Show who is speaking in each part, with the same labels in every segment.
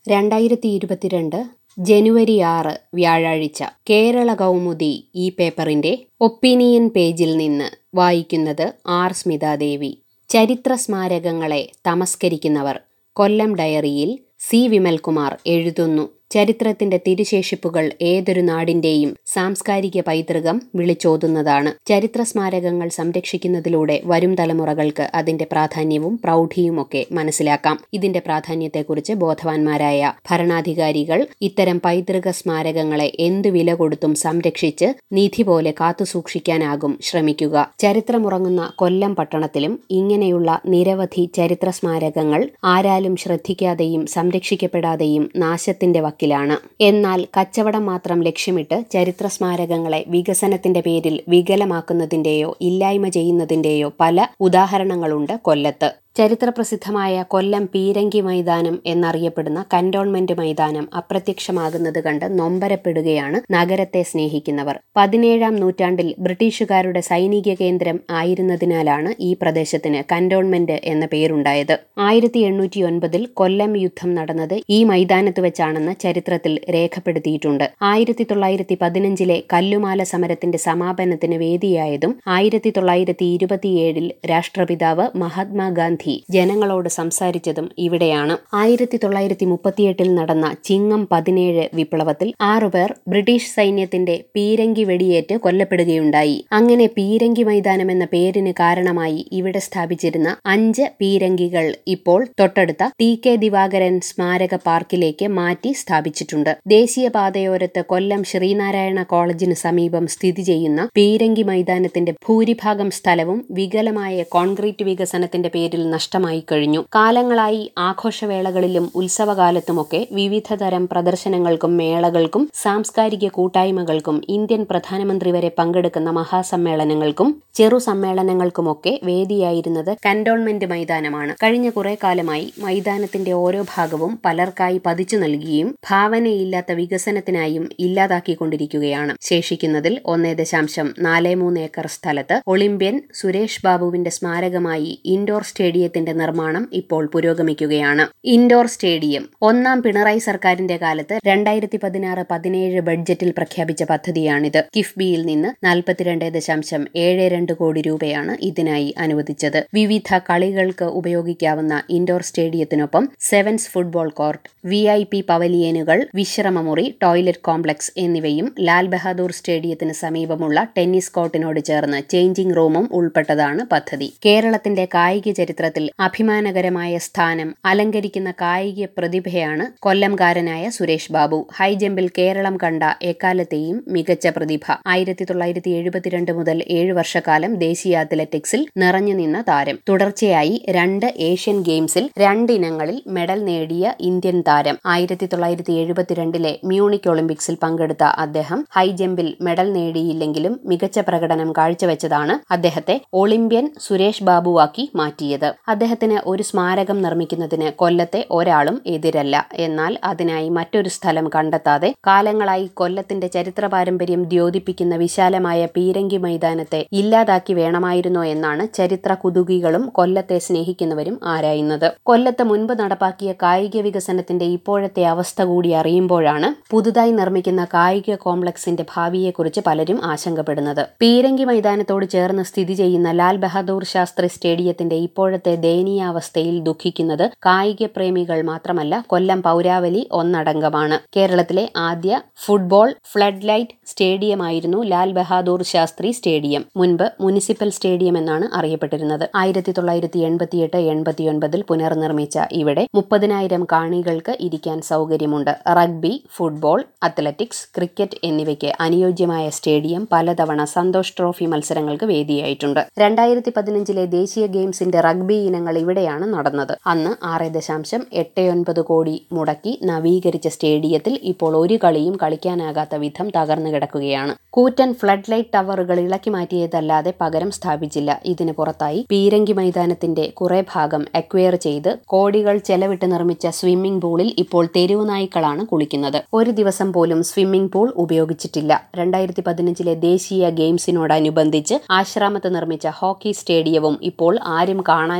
Speaker 1: രണ്ടായിരത്തി ഇരുപത്തിരണ്ട് ജനുവരി ആറ് വ്യാഴാഴ്ച കേരള കൗമുദി ഈ പേപ്പറിന്റെ ഒപ്പീനിയൻ പേജിൽ നിന്ന് വായിക്കുന്നത് ആർ സ്മിതാദേവി ചരിത്ര സ്മാരകങ്ങളെ തമസ്കരിക്കുന്നവർ കൊല്ലം ഡയറിയിൽ സി വിമൽകുമാർ എഴുതുന്നു ചരിത്രത്തിന്റെ തിരുശേഷിപ്പുകൾ ഏതൊരു നാടിന്റെയും സാംസ്കാരിക പൈതൃകം വിളിച്ചോതുന്നതാണ് ചരിത്ര സ്മാരകങ്ങൾ സംരക്ഷിക്കുന്നതിലൂടെ വരും തലമുറകൾക്ക് അതിന്റെ പ്രാധാന്യവും പ്രൗഢിയുമൊക്കെ മനസ്സിലാക്കാം ഇതിന്റെ പ്രാധാന്യത്തെക്കുറിച്ച് ബോധവാന്മാരായ ഭരണാധികാരികൾ ഇത്തരം പൈതൃക സ്മാരകങ്ങളെ എന്തു വില കൊടുത്തും സംരക്ഷിച്ച് നിധി പോലെ കാത്തുസൂക്ഷിക്കാനാകും ശ്രമിക്കുക ചരിത്രമുറങ്ങുന്ന കൊല്ലം പട്ടണത്തിലും ഇങ്ങനെയുള്ള നിരവധി ചരിത്ര സ്മാരകങ്ങൾ ആരാലും ശ്രദ്ധിക്കാതെയും സംരക്ഷിക്കപ്പെടാതെയും നാശത്തിന്റെ വക്കിലാണ് എന്നാൽ കച്ചവടം മാത്രം ലക്ഷ്യമിട്ട് ചരിത്ര സ്മാരകങ്ങളെ വികസനത്തിന്റെ പേരിൽ വികലമാക്കുന്നതിന്റെയോ ഇല്ലായ്മ ചെയ്യുന്നതിന്റെയോ പല ഉദാഹരണങ്ങളുണ്ട് കൊല്ലത്ത് ചരിത്രപ്രസിദ്ധമായ കൊല്ലം പീരങ്കി മൈതാനം എന്നറിയപ്പെടുന്ന കന്റോൺമെന്റ് മൈതാനം അപ്രത്യക്ഷമാകുന്നത് കണ്ട് നൊമ്പരപ്പെടുകയാണ് നഗരത്തെ സ്നേഹിക്കുന്നവർ പതിനേഴാം നൂറ്റാണ്ടിൽ ബ്രിട്ടീഷുകാരുടെ സൈനിക കേന്ദ്രം ആയിരുന്നതിനാലാണ് ഈ പ്രദേശത്തിന് കന്റോൺമെന്റ് എന്ന പേരുണ്ടായത് ആയിരത്തി എണ്ണൂറ്റി ഒൻപതിൽ കൊല്ലം യുദ്ധം നടന്നത് ഈ മൈതാനത്ത് വെച്ചാണെന്ന് ചരിത്രത്തിൽ രേഖപ്പെടുത്തിയിട്ടുണ്ട് ആയിരത്തി തൊള്ളായിരത്തി പതിനഞ്ചിലെ കല്ലുമാല സമരത്തിന്റെ സമാപനത്തിന് വേദിയായതും ആയിരത്തി തൊള്ളായിരത്തി ഇരുപത്തിയേഴിൽ രാഷ്ട്രപിതാവ് മഹാത്മാഗാന്ധി ഗാന്ധി ജനങ്ങളോട് സംസാരിച്ചതും ഇവിടെയാണ് ആയിരത്തി തൊള്ളായിരത്തി മുപ്പത്തിയെട്ടിൽ നടന്ന ചിങ്ങം പതിനേഴ് വിപ്ലവത്തിൽ ആറുപേർ ബ്രിട്ടീഷ് സൈന്യത്തിന്റെ പീരങ്കി വെടിയേറ്റ് കൊല്ലപ്പെടുകയുണ്ടായി അങ്ങനെ പീരങ്കി മൈതാനം എന്ന പേരിന് കാരണമായി ഇവിടെ സ്ഥാപിച്ചിരുന്ന അഞ്ച് പീരങ്കികൾ ഇപ്പോൾ തൊട്ടടുത്ത ടി കെ ദിവാകരൻ സ്മാരക പാർക്കിലേക്ക് മാറ്റി സ്ഥാപിച്ചിട്ടുണ്ട് ദേശീയപാതയോരത്ത് കൊല്ലം ശ്രീനാരായണ കോളേജിന് സമീപം സ്ഥിതി ചെയ്യുന്ന പീരങ്കി മൈതാനത്തിന്റെ ഭൂരിഭാഗം സ്ഥലവും വികലമായ കോൺക്രീറ്റ് വികസനത്തിന്റെ പേരിൽ നഷ്ടമായി കഴിഞ്ഞു കാലങ്ങളായി ആഘോഷവേളകളിലും ഉത്സവകാലത്തുമൊക്കെ വിവിധ തരം പ്രദർശനങ്ങൾക്കും മേളകൾക്കും സാംസ്കാരിക കൂട്ടായ്മകൾക്കും ഇന്ത്യൻ പ്രധാനമന്ത്രി വരെ പങ്കെടുക്കുന്ന മഹാസമ്മേളനങ്ങൾക്കും ചെറു സമ്മേളനങ്ങൾക്കുമൊക്കെ വേദിയായിരുന്നത് കന്റോൺമെന്റ് മൈതാനമാണ് കഴിഞ്ഞ കുറെ കാലമായി മൈതാനത്തിന്റെ ഓരോ ഭാഗവും പലർക്കായി പതിച്ചു നൽകിയും ഭാവനയില്ലാത്ത വികസനത്തിനായും ഇല്ലാതാക്കിക്കൊണ്ടിരിക്കുകയാണ് ശേഷിക്കുന്നതിൽ ഒന്നേ ദശാംശം നാല് മൂന്ന് ഏക്കർ സ്ഥലത്ത് ഒളിമ്പ്യൻ സുരേഷ് ബാബുവിന്റെ സ്മാരകമായി ഇൻഡോർ സ്റ്റേഡിയത്തിന്റെ നിർമ്മാണം ഇപ്പോൾ പുരോഗമിക്കുകയാണ് ഇൻഡോർ സ്റ്റേഡിയം ഒന്നാം പിണറായി സർക്കാരിന്റെ കാലത്ത് രണ്ടായിരത്തി പതിനാറ് പതിനേഴ് ബഡ്ജറ്റിൽ പ്രഖ്യാപിച്ച പദ്ധതിയാണിത് കിഫ്ബിയിൽ നിന്ന് നാൽപ്പത്തിരണ്ട് ദശാംശം ഏഴ് രണ്ട് കോടി രൂപയാണ് ഇതിനായി അനുവദിച്ചത് വിവിധ കളികൾക്ക് ഉപയോഗിക്കാവുന്ന ഇൻഡോർ സ്റ്റേഡിയത്തിനൊപ്പം sevens football court V I P പവലിയനുകൾ വിശ്രമമുറി ടോയ്ലറ്റ് കോംപ്ലക്സ് എന്നിവയും ലാൽ ബഹാദൂർ സ്റ്റേഡിയത്തിന് സമീപമുള്ള ടെന്നീസ് കോർട്ടിനോട് ചേർന്ന് ചേഞ്ചിംഗ് റൂമും ഉൾപ്പെട്ടതാണ് പദ്ധതി കേരളത്തിന്റെ കായിക ചരിത്രത്തിൽ അഭിമാനകരമായ സ്ഥാനം അലങ്കരിക്കുന്ന കായിക പ്രതിഭയാണ് കൊല്ലംകാരനായ സുരേഷ് ബാബു ഹൈജമ്പിൽ കേരളം കണ്ട എക്കാലത്തെയും മികച്ച പ്രതിഭ ആയിരത്തി തൊള്ളായിരത്തി എഴുപത്തിരണ്ട് മുതൽ ഏഴ് വർഷക്കാലം ദേശീയ അത്ലറ്റിക്സിൽ നിറഞ്ഞു നിന്ന താരം തുടർച്ചയായി രണ്ട് ഏഷ്യൻ ഗെയിംസിൽ രണ്ടിനങ്ങളിൽ മെഡൽ നേടിയ ഇന്ത്യൻ താരം ആയിരത്തി തൊള്ളായിരത്തി എഴുപത്തിരണ്ടിലെ മ്യൂണിക് ഒളിമ്പിക്സിൽ പങ്കെടുത്ത അദ്ദേഹം ഹൈജമ്പിൽ മെഡൽ നേടിയില്ലെങ്കിലും മികച്ച പ്രകടനം കാഴ്ചവെച്ചതാണ് അദ്ദേഹത്തെ ഒളിമ്പ്യൻ സുരേഷ് ബാബുവാക്കി മാറ്റിയത് അദ്ദേഹത്തിന് ഒരു സ്മാരകം നിർമ്മിക്കുന്നതിന് കൊല്ലത്തെ ഒരാളും എതിരല്ല എന്നാൽ അതിനായി മറ്റൊരു സ്ഥലം കണ്ടെത്താതെ കാലങ്ങളായി കൊല്ലത്തിന്റെ ചരിത്ര പാരമ്പര്യം ദ്യോതിപ്പിക്കുന്ന വിശാലമായ പീരങ്കി മൈതാനത്തെ ഇല്ലാതാക്കി വേണമായിരുന്നോ എന്നാണ് ചരിത്ര കുതുകികളും കൊല്ലത്തെ സ്നേഹിക്കുന്നവരും ആരായുന്നത് കൊല്ലത്ത് മുൻപ് നടപ്പാക്കിയ കായിക വികസനത്തിന്റെ ഇപ്പോഴത്തെ അവസ്ഥ കൂടി അറിയുമ്പോഴാണ് പുതുതായി നിർമ്മിക്കുന്ന കായിക കോംപ്ലക്സിന്റെ ഭാവിയെക്കുറിച്ച് പലരും ആശങ്കപ്പെടുന്നത് പീരങ്കി മൈതാനത്തോട് ചേർന്ന് സ്ഥിതി ചെയ്യുന്ന ലാൽ ബഹാദൂർ ശാസ്ത്രി സ്റ്റേഡിയത്തിന്റെ ഇപ്പോഴത്തെ ദയനീയാവസ്ഥയിൽ ദുഃഖിക്കുന്നത് കായിക പ്രേമികൾ മാത്രമല്ല കൊല്ലം പൗരാവലി ഒന്നടങ്കമാണ് കേരളത്തിലെ ആദ്യ ഫുട്ബോൾ ഫ്ലഡ് ലൈറ്റ് സ്റ്റേഡിയമായിരുന്നു ലാൽ ബഹാദൂർ ശാസ്ത്രി സ്റ്റേഡിയം മുൻപ് മുനിസിപ്പൽ സ്റ്റേഡിയം എന്നാണ് അറിയപ്പെട്ടിരുന്നത് ആയിരത്തി തൊള്ളായിരത്തി എൺപത്തിയെട്ട് എൺപത്തിയൊൻപതിൽ പുനർനിർമ്മിച്ച ഇവിടെ മുപ്പതിനായിരം കാണികൾക്ക് ഇരിക്കാൻ സൗകര്യമുണ്ട് റഗ്ബി ഫുട്ബോൾ അത്ലറ്റിക്സ് ക്രിക്കറ്റ് എന്നിവയ്ക്ക് അനുയോജ്യമായ സ്റ്റേഡിയം പലതവണ സന്തോഷ് ട്രോഫി മത്സരങ്ങൾക്ക് വേദിയായിട്ടുണ്ട് രണ്ടായിരത്തി പതിനഞ്ചിലെ ദേശീയ ഗെയിംസിന്റെ റഗ്ബി ഇനങ്ങൾ ഇവിടെയാണ് നടന്നത് അന്ന് ആറ് ദശാംശം എട്ട് ഒൻപത് കോടി മുടക്കി നവീകരിച്ച സ്റ്റേഡിയത്തിൽ ഇപ്പോൾ ഒരു കളിയും കളിക്കാനാകാത്ത വിധം തകർന്നു കിടക്കുകയാണ് കൂറ്റൻ ഫ്ലഡ് ലൈറ്റ് ടവറുകൾ ഇളക്കി മാറ്റിയതല്ലാതെ പകരം സ്ഥാപിച്ചില്ല ഇതിന് പുറത്തായി പീരങ്കി മൈതാനത്തിന്റെ കുറെ ഭാഗം അക്വയർ ചെയ്ത് കോടികൾ ചെലവിട്ട് നിർമ്മിച്ച സ്വിമ്മിംഗ് പൂളിൽ ഇപ്പോൾ തെരുവു നായ്ക്കളാണ് കുളിക്കുന്നത് ഒരു ദിവസം പോലും സ്വിമ്മിംഗ് പൂൾ ഉപയോഗിച്ചിട്ടില്ല രണ്ടായിരത്തി പതിനഞ്ചിലെ ദേശീയ ഗെയിംസിനോടനുബന്ധിച്ച് ആശ്രാമത്ത് നിർമ്മിച്ച ഹോക്കി സ്റ്റേഡിയവും ഇപ്പോൾ ആരും കാണാൻ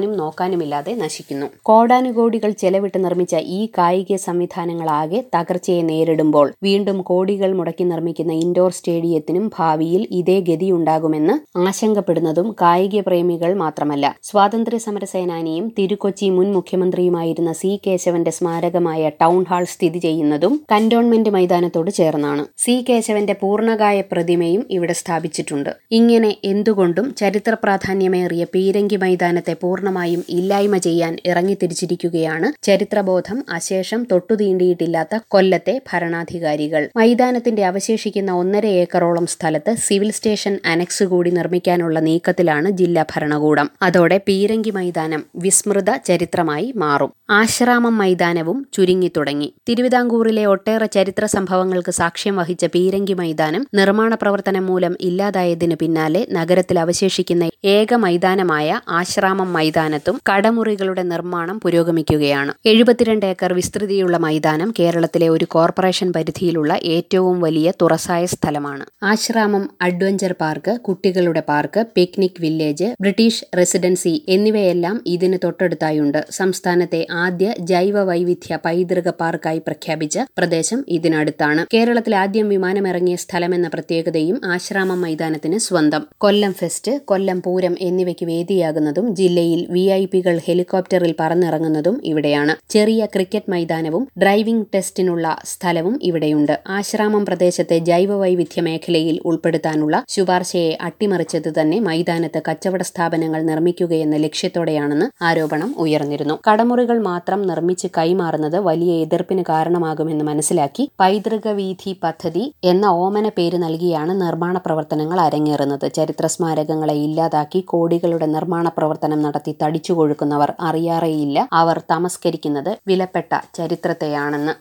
Speaker 1: കാണാനും നോക്കാനുമില്ലാതെ നശിക്കുന്നു കോടാനുകോടികൾ ചെലവിട്ട് നിർമ്മിച്ച ഈ കായിക സംവിധാനങ്ങളാകെ തകർച്ചയെ നേരിടുമ്പോൾ വീണ്ടും കോടികൾ മുടക്കി നിർമ്മിക്കുന്ന ഇൻഡോർ സ്റ്റേഡിയത്തിനും ഭാവിയിൽ ഇതേ ഗതിയുണ്ടാകുമെന്ന് ആശങ്കപ്പെടുന്നതും കായിക പ്രേമികൾ മാത്രമല്ല സ്വാതന്ത്ര്യ സമര സേനാനിയും തിരുക്കൊച്ചി മുൻ മുഖ്യമന്ത്രിയുമായിരുന്ന സി കേശവന്റെ സ്മാരകമായ ടൗൺ ഹാൾ സ്ഥിതി ചെയ്യുന്നതും കന്റോൺമെന്റ് മൈതാനത്തോട് ചേർന്നാണ് സി കേശവന്റെ പൂർണ്ണകായ പ്രതിമയും ഇവിടെ സ്ഥാപിച്ചിട്ടുണ്ട് ഇങ്ങനെ എന്തുകൊണ്ടും ചരിത്ര പ്രാധാന്യമേറിയ പീരങ്കി മൈതാനത്തെ പൂർണ്ണമായും ഇല്ലായ്മ ചെയ്യാൻ ഇറങ്ങിത്തിരിച്ചിരിക്കുകയാണ് ചരിത്രബോധം അശേഷം തൊട്ടുതീണ്ടിയിട്ടില്ലാത്ത കൊല്ലത്തെ ഭരണാധികാരികൾ മൈതാനത്തിന്റെ അവശേഷിക്കുന്ന ഒന്നര ഏക്കറോളം സ്ഥലത്ത് സിവിൽ സ്റ്റേഷൻ അനക്സ് കൂടി നിർമ്മിക്കാനുള്ള നീക്കത്തിലാണ് ജില്ലാ ഭരണകൂടം അതോടെ പീരങ്കി മൈതാനം വിസ്മൃത ചരിത്രമായി മാറും ആശ്രാമം മൈതാനവും ചുരുങ്ങിത്തുടങ്ങി തിരുവിതാംകൂറിലെ ഒട്ടേറെ ചരിത്ര സംഭവങ്ങൾക്ക് സാക്ഷ്യം വഹിച്ച പീരങ്കി മൈതാനം നിർമ്മാണ പ്രവർത്തനം മൂലം ഇല്ലാതായതിനു പിന്നാലെ നഗരത്തിൽ അവശേഷിക്കുന്ന ഏക മൈതാനമായ ആശ്രാമം മൈതാനത്തും കടമുറികളുടെ നിർമ്മാണം പുരോഗമിക്കുകയാണ് എഴുപത്തിരണ്ട് ഏക്കർ വിസ്തൃതിയുള്ള മൈതാനം കേരളത്തിലെ ഒരു കോർപ്പറേഷൻ പരിധിയിലുള്ള ഏറ്റവും വലിയ തുറസായ സ്ഥലമാണ് ആശ്രാമം അഡ്വഞ്ചർ പാർക്ക് കുട്ടികളുടെ park picnic village British residency എന്നിവയെല്ലാം ഇതിന് തൊട്ടടുത്തായുണ്ട് സംസ്ഥാനത്തെ ആദ്യ ജൈവ വൈവിധ്യ പൈതൃക പാർക്കായി പ്രഖ്യാപിച്ച പ്രദേശം ഇതിനടുത്താണ് കേരളത്തിൽ ആദ്യം വിമാനമിറങ്ങിയ സ്ഥലമെന്ന പ്രത്യേകതയും ആശ്രാമം മൈതാനത്തിന് സ്വന്തം കൊല്ലം ഫെസ്റ്റ് കൊല്ലം പൂരം എന്നിവയ്ക്ക് വേദിയാകുന്നതും ജില്ലയിൽ വി ഐ പികൾ ഹെലികോപ്റ്ററിൽ പറന്നിറങ്ങുന്നതും ഇവിടെയാണ് ചെറിയ ക്രിക്കറ്റ് മൈതാനവും ഡ്രൈവിംഗ് ടെസ്റ്റിനുള്ള സ്ഥലവും ഇവിടെയുണ്ട് ആശ്രാമം പ്രദേശത്തെ ജൈവ വൈവിധ്യ മേഖലയിൽ ഉൾപ്പെടുത്താനുള്ള ശുപാർശയെ അട്ടിമറിച്ചത് തന്നെ മൈതാനത്ത് കച്ചവട സ്ഥാപനങ്ങൾ നിർമ്മിക്കുകയെന്ന ലക്ഷ്യത്തോടെയാണെന്ന് ആരോപണം ഉയർന്നിരുന്നു കടമുറികൾ മാത്രം നിർമ്മിച്ച് കൈമാറുന്നത് വലിയ എതിർപ്പിന് കാരണമാകുമെന്ന് മനസ്സിലാക്കി പൈതൃക വീഥി പദ്ധതി എന്ന ഓമന പേര് നൽകിയാണ് നിർമ്മാണ പ്രവർത്തനങ്ങൾ അരങ്ങേറുന്നത് ചരിത്ര സ്മാരകങ്ങളെ ഇല്ലാതാക്കി കോടികളുടെ നിർമ്മാണ പ്രവർത്തനം നടത്തി തടിച്ചു കൊഴുക്കുന്നവർ അറിയാറേയില്ല അവർ തമസ്കരിക്കുന്നത് വിലപ്പെട്ട ചരിത്രത്തെയാണെന്ന്